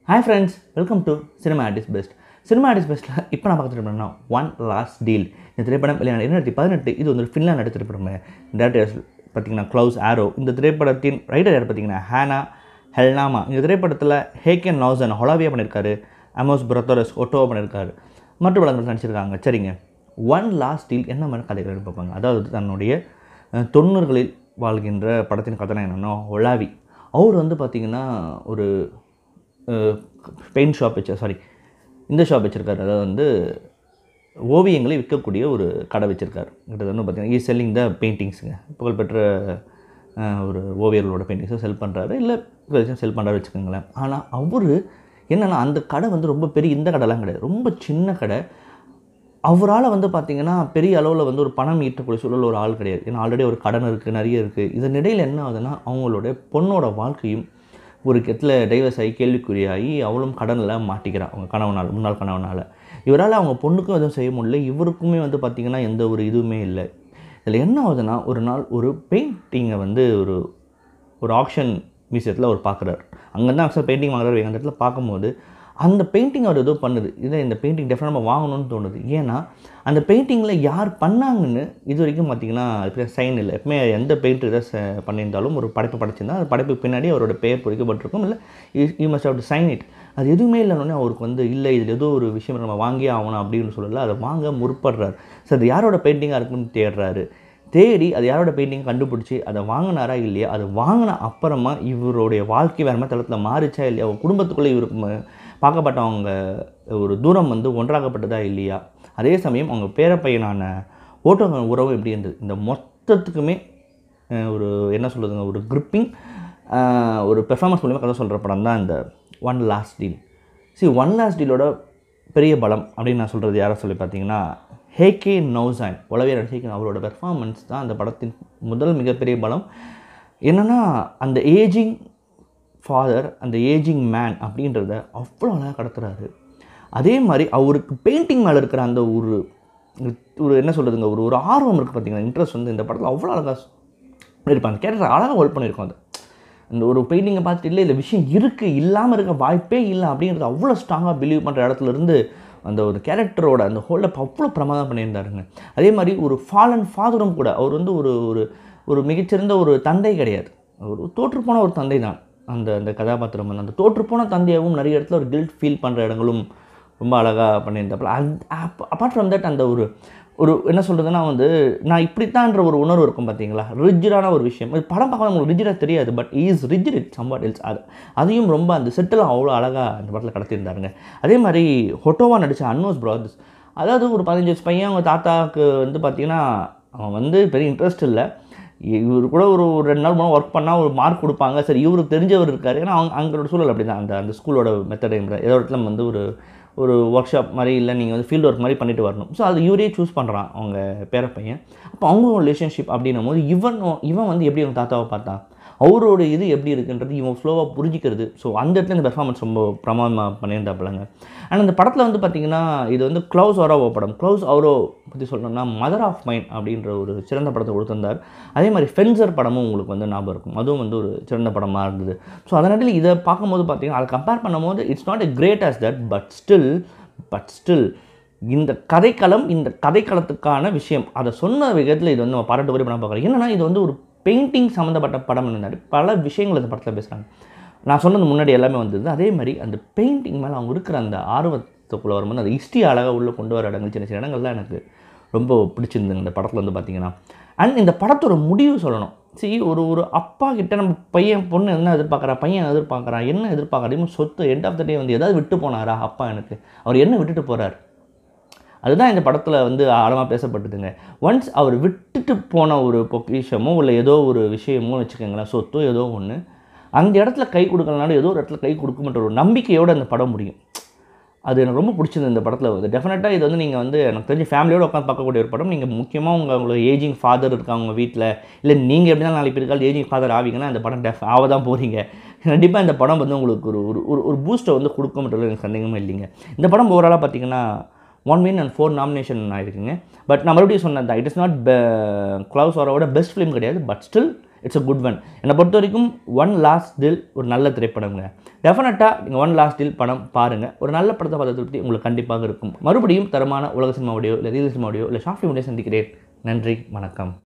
hi friends welcome to cinema artist best cinema artist பெஸ்ட்டில் இப்போ நான் பார்க்குறது என்னன்னா ஒன் லாஸ்ட் டீல் இந்த திரைப்படம் வெளியான இரண்டாயிரத்தி பதினெட்டு இது வந்து ஃபின்லாண்ட் நடித்த திரைப்படம் டேரக்டர்ஸ் பார்த்தீங்கன்னா க்ளவுஸ் ஆரோ இந்த திரைப்படத்தின் ரைட்டர் யார் பார்த்தீங்கன்னா ஹேனா ஹெல்னாமா இந்த திரைப்படத்தில் ஹேக்கன் நவுசன் ஹொலாவியா பண்ணியிருக்காரு அமோஸ் பிரத்தோரஸ் ஒட்டோவா பண்ணியிருக்காரு மற்ற படங்கள் நடிச்சிருக்காங்க சரிங்க ஒன் லாஸ்ட் டீல் என்ன மாதிரி கதைகள் பார்ப்பாங்க அதாவது தன்னுடைய அஹ், தொண்ணூறுகளில் வாழ்கின்ற படத்தின் கதை என்னன்னா ஒலாவி அவர் வந்து பார்த்திங்கன்னா ஒரு பெயிண்ட் ஷாப் வச்சு சாரி இந்த ஷாப் வச்சுருக்காரு அதாவது வந்து ஓவியங்களை விற்கக்கூடிய ஒரு கடை வச்சுருக்காரு கிட்டத்தட்ட வந்து பார்த்தீங்கன்னா ஈ செல்லிங் த பெயிண்டிங்ஸுங்க புகழ்பெற்ற அஹ், ஒரு ஓவியர்களோட பெயிண்டிங்ஸை செல் பண்ணுறாரு இல்லை செல் பண்ணுறாரு வச்சுக்கோங்களேன் ஆனால் அவர் என்னென்னா அந்த கடை வந்து ரொம்ப பெரிய இந்த கடைலாம் கிடையாது ரொம்ப சின்ன கடை அவரால் வந்து பார்த்திங்கன்னா பெரிய அளவில் வந்து ஒரு பணம் ஈட்டக்கூடிய சூழல் ஒரு ஆள் கிடையாது ஏன்னா ஆல்ரெடி ஒரு கடன் இருக்குது நிறைய இருக்குது இதன் இடையில் என்ன ஆகுதுன்னா அவங்களோட பொண்ணோட வாழ்க்கையும் ஒரு கெத்தில் டைவர்ஸ் ஆகி கேள்விக்குறியாகி அவளும் கடனில் மாட்டிக்கிறான் அவங்க கணவனால் முன்னாள் கணவனால் இவரால் அவங்க பொண்ணுக்கும் எதுவும் செய்ய முடியல இவருக்குமே வந்து பார்த்திங்கன்னா எந்த ஒரு இதுவுமே இல்லை இதில் என்ன ஆகுதுன்னா ஒரு நாள் ஒரு பெயிண்டிங்கை வந்து ஒரு ஒரு ஆக்ஷன் மியூசியத்தில் அவர் பார்க்குறாரு அங்கே தான் ஆக்சுவலாக பெயிண்டிங் வாங்குறாரு அந்த இடத்துல பார்க்கும்போது அந்த பெயிண்டிங் அவர் ஏதோ பண்ணுது இதை இந்த பெயிண்டிங் டெஃபினட் நம்ம வாங்கணும்னு தோணுது ஏன்னா அந்த பெயிண்டிங்கில் யார் பண்ணாங்கன்னு இது வரைக்கும் பார்த்தீங்கன்னா அது சைன் இல்லை எப்பவுமே எந்த பெயிண்ட் இதை ச- பண்ணியிருந்தாலும் ஒரு படைப்பு படைச்சிருந்தா அந்த படைப்புக்கு பின்னாடி அவரோட பெயர் பொறிக்கப்பட்டிருக்கும் இல்லை you must have to sign it அது எதுவுமே இல்லைன்னொடனே அவருக்கு வந்து இல்லை இதில் ஏதோ ஒரு விஷயம் நம்ம வாங்கியே ஆகணும் அப்படின்னு சொல்லல அதை வாங்க முற்படுறாரு ஸோ அது யாரோட பெயிண்டிங்காக இருக்குன்னு தேடுறாரு தேடி அது யாரோட பெயிண்டிங் கண்டுபிடிச்சி அதை வாங்கினாரா இல்லையா அது வாங்கின அப்புறமா இவருடைய வாழ்க்கை வேறு மாதிரி தளத்தில் மாறிச்சா இல்லையா அவங்க குடும்பத்துக்குள்ளே இவருக்கு ம- பார்க்கப்பட்டவங்க ஒரு தூரம் வந்து ஒன்றாகப்பட்டதா இல்லையா அதே சமயம் அவங்க பேரப்பையனான ஓட்டோ உறவு எப்படி இருந்தது இந்த மொத்தத்துக்குமே அஹ், ஒரு என்ன சொல்கிறதுங்க ஒரு கிரிப்பிங் ஒரு பெர்ஃபார்மன்ஸ் மூலிமா கதை சொல்கிற படம் தான் இந்த one last deal see one last டீலோட பெரிய பலம் அப்படின்னு நான் சொல்கிறது யாரை சொல்லி பார்த்தீங்கன்னா ஹேகே நௌசான் உளவியர் ஹேகே அவரோட பெர்ஃபார்மன்ஸ் தான் அந்த படத்தின் முதல் மிகப்பெரிய பலம் என்னென்னா அந்த ஏஜிங் ஃபாதர் அந்த ஏஜிங் மேன் அப்படின்றத அவ்வளோ அழகாக கடத்துறாரு அதே மாதிரி அவருக்கு பெயிண்டிங் மேலே இருக்கிற அந்த ஒரு ஒரு என்ன சொல்கிறதுங்க ஒரு ஒரு ஆர்வம் இருக்குது பார்த்தீங்கன்னா இன்ட்ரெஸ்ட் வந்து இந்த படத்தில் அவ்வளோ அழகாக இருப்பாங்க அந்த கேரக்டர் அழகாக ஹோல்ட் பண்ணியிருக்கோம் அது அந்த ஒரு பெயிண்டிங்கை பார்த்துட்டு இல்லை இந்த விஷயம் இருக்குது இல்லாமல் இருக்க வாய்ப்பே இல்லை அப்படிங்கிறது அவ்வளோ ஸ்ட்ராங்காக பிலீவ் பண்ணுற இடத்துல இருந்து அந்த ஒரு கேரக்டரோட அந்த ஹோல்டப் அவ்வளோ பிரமாதம் பண்ணியிருந்தாருங்க அதே மாதிரி ஒரு ஃபாலன் ஃபாதரும் கூட அவர் வந்து ஒரு ஒரு ஒரு மிகச்சிறந்த ஒரு தந்தை கிடையாது ஒரு தோற்றுப்போன ஒரு தந்தை தான் அந்த அந்த கதாபாத்திரம் வந்து அந்த தோற்றுப்போன தந்தையாகவும் நிறைய இடத்துல ஒரு கில்ட் ஃபீல் பண்ணுற இடங்களும் ரொம்ப அழகாக பண்ணியிருந்தாப்புல அது அப்பார்ட் ஃப்ரம் தட் அந்த ஒரு ஒரு என்ன சொல்கிறதுனா வந்து நான் இப்படித்தான்ற ஒரு உணர்வு இருக்கும் பார்த்தீங்களா ரிஜிடான ஒரு விஷயம் இது படம் பார்க்க உங்களுக்கு ரிஜிடாக தெரியாது but is rigid it somewhat else அது அதையும் ரொம்ப அந்த செட்டில் அவ்வளோ அழகாக அந்த படத்தில் கடத்தியிருந்தாருங்க அதே மாதிரி ஹொட்டோவா நடித்த அன்னோஸ் ப்ராதர்ஸ் அதாவது ஒரு பதினஞ்சு வயசு பையன் அவங்க தாத்தாவுக்கு வந்து பார்த்திங்கன்னா அவன் வந்து பெரிய இன்ட்ரெஸ்ட் இல்லை இவர் கூட ஒரு ஒரு ரெண்டு நாள் மூலம் ஒர்க் பண்ணால் ஒரு மார்க் கொடுப்பாங்க சரி இவருக்கு தெரிஞ்சவர் இருக்கார் ஏன்னா அவங்க அங்களோட சூழல் அப்படி தான் அந்த அந்த ஸ்கூலோட மெத்தட் ஏதோ இடத்துல வந்து ஒரு ஒரு ஒர்க் ஷாப் மாதிரி இல்லை நீங்கள் வந்து ஃபீல்டு ஒர்க் மாதிரி பண்ணிட்டு வரணும் ஸோ அது இவரே சூஸ் பண்ணுறான் அவங்க பேரப்பையன் அப்போ அவங்க ரிலேஷன்ஷிப் அப்படின்னும் போது இவன் இவன் வந்து எப்படி அவங்க தாத்தாவை பார்த்தான் அவரோட இது எப்படி இருக்குன்றது இவன் ஸ்லோவாக புரிஞ்சிக்கிறது ஸோ அந்த இடத்துல இந்த பெர்ஃபார்மன்ஸ் ரொம்ப பிரமாதமாக பண்ணியிருந்தாப்புலங்க அண்ட் அந்த படத்தில் வந்து பார்த்தீங்கன்னா இது வந்து க்ளவுஸ் அவரோ படம் க்ளவுஸ் அவரோ பற்றி சொல்லணும்னா மதர் ஆஃப் மைண்ட் அப்படின்ற ஒரு சிறந்த படத்தை கொடுத்திருந்தார் அதே மாதிரி ஃபென்சர் படமும் உங்களுக்கு வந்து ஞாபகம் இருக்கும் அதுவும் வந்து ஒரு சிறந்த படமாக இருந்தது ஸோ அதனால இதை பார்க்கும்போது பார்த்தீங்கன்னா அதை கம்பேர் பண்ணும்போது it's not a great as that but still but still இந்த கதைக்களம் இந்த கதைக்களத்துக்கான விஷயம் அதை சொன்ன விதத்தில் இது வந்து நம்ம பாராட்டு கூட பண்ண பார்க்குறோம் என்னன்னா இது வந்து ஒரு பெயிண்டிங் சம்மந்தப்பட்ட படம் இருந்தாரு பல விஷயங்கள் இந்த படத்தில் பேசுகிறாங்க நான் சொன்னது முன்னாடி எல்லாமே வந்தது அதே மாதிரி அந்த பெயிண்டிங் மேலே அவங்க இருக்கிற அந்த ஆர்வத்துக்குள்ளே வரும்போது அந்த ஹிஸ்ட்ரி அழகாக உள்ளே கொண்டு வர இடங்கள் சின்ன சின்ன இடங்கள்லாம் எனக்கு ரொம்ப பிடிச்சிருந்துங்க இந்த படத்தில் வந்து பார்த்தீங்கன்னா அண்ட் இந்த படத்தோட முடிவு சொல்லணும் சரி ஒரு ஒரு அப்பா கிட்ட நம்ம பையன் பொண்ணு என்ன எதிர்பார்க்குறா பையன் என்ன எதிர்பார்க்குறான் என்ன எதிர்பார்க்குறா சொத்து எண்ட் ஆஃப் த டே வந்து ஏதாவது விட்டு போனாரா அப்பா எனக்கு அவர் என்ன விட்டுட்டு போகிறார் அதுதான் இந்த படத்தில் வந்து ஆழமாக பேசப்பட்டதுங்க ஒன்ஸ் அவர் விட்டுட்டு போன ஒரு பொக்கிஷமோ இல்லை ஏதோ ஒரு விஷயமோ வச்சுக்கோங்களேன் சொத்தோ ஏதோ ஒன்று அந்த இடத்துல கை கொடுக்கலனாலும் ஏதோ ஒரு இடத்துல கை கொடுக்குமன்ற ஒரு நம்பிக்கையோடு அந்த படம் முடியும் அது எனக்கு ரொம்ப பிடிச்சது இந்த படத்தில் வந்து டெஃபினட்டாக இது வந்து நீங்கள் வந்து எனக்கு தெரிஞ்ச ஃபேமிலியோடு உட்காந்து பார்க்கக்கூடிய ஒரு படம் நீங்கள் முக்கியமாக உங்கள் உங்களுக்கு ஏஜிங் ஃபாதர் இருக்காங்க உங்கள் வீட்டில் இல்லை நீங்கள் எப்படி தான் நாளைக்கு இருக்காது ஏஜிங் ஃபாதர் ஆவீங்கன்னா அந்த படம் டெஃப் ஆக தான் போகிறீங்க கண்டிப்பாக இந்த படம் வந்து உங்களுக்கு ஒரு ஒரு ஒரு ஒரு பூஸ்ட்டை வந்து கொடுக்கும்ன்றது எனக்கு சந்தேகமே இல்லைங்க இந்த படம் ஓவராலாக பார்த்தீங்கன்னா one win and four nomination ஆயிருக்குங்க பட் நான் மறுபடியும் சொன்னேன் தான் இட் இஸ் நாட் க்ளவுஸ் ஆரோட பெஸ்ட் ஃபிலிம் கிடையாது but still it's a good one என்னை பொறுத்த வரைக்கும் ஒன் லாஸ்ட் டில் ஒரு நல்ல திரைப்படம்ங்க டெஃபினட்டாக நீங்கள் ஒன் லாஸ்ட் டில் படம் பாருங்கள் ஒரு நல்ல படத்தை பார்த்த திருப்தி உங்களுக்கு கண்டிப்பாக இருக்கும் மறுபடியும் தரமான உலக சினிமாவுடையோ இல்லை ரீல் சினிமாவுடையோ இல்லை ஷார்ட் ஃபிலிமுடையோ சந்திக்கிறேன் நன்றி வணக்கம்